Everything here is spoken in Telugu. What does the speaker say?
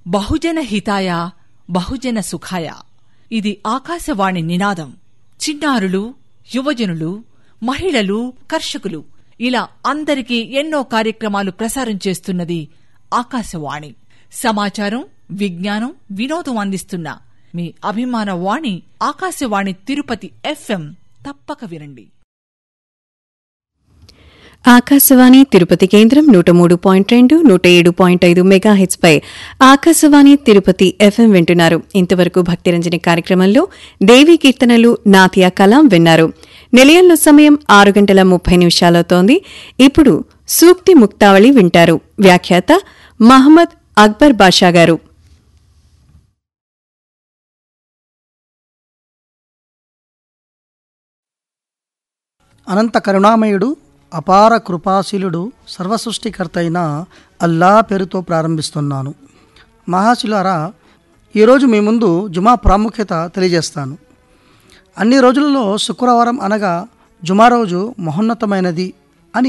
బహుజన హితాయ బహుజన సుఖాయ ఇది ఆకాశవాణి నినాదం చిన్నారులు యువజనులు మహిళలు కర్షకులు ఇలా అందరికీ ఎన్నో కార్యక్రమాలు ప్రసారం చేస్తున్నది ఆకాశవాణి సమాచారం విజ్ఞానం వినోదం అందిస్తున్న మీ అభిమాన వాణి ఆకాశవాణి తిరుపతి ఎఫ్ఎం తప్పక వినండి ఆకాశవాణి తిరుపతి కేంద్రం నూట మూడు పాయింట్ రెండు నూట ఏడు పాయింట్ ఐదు మెగాహెచ్ పై ఆకాశవాణి తిరుపతి ఎఫ్ఎం వింటున్నారు ఇంతవరకు భక్తిరంజని కార్యక్రమంలో దేవీ కీర్తనలు నాతియా కలాం విన్నారు నిలయంలో సమయం ఆరు గంటల ముప్పై నిమిషాలవుతోంది ఇప్పుడు సూక్తి ముక్తావళి వింటారు వ్యాఖ్యాత మహమ్మద్ అక్బర్ బాషా గారు అనంత కరుణామయుడు అపార కృపాశీలుడు సర్వసృష్టికర్త అయిన అల్లా పేరుతో ప్రారంభిస్తున్నాను మహాశిలారా ఈరోజు మీ ముందు జుమా ప్రాముఖ్యత తెలియజేస్తాను అన్ని రోజులలో శుక్రవారం అనగా జుమా రోజు మహోన్నతమైనది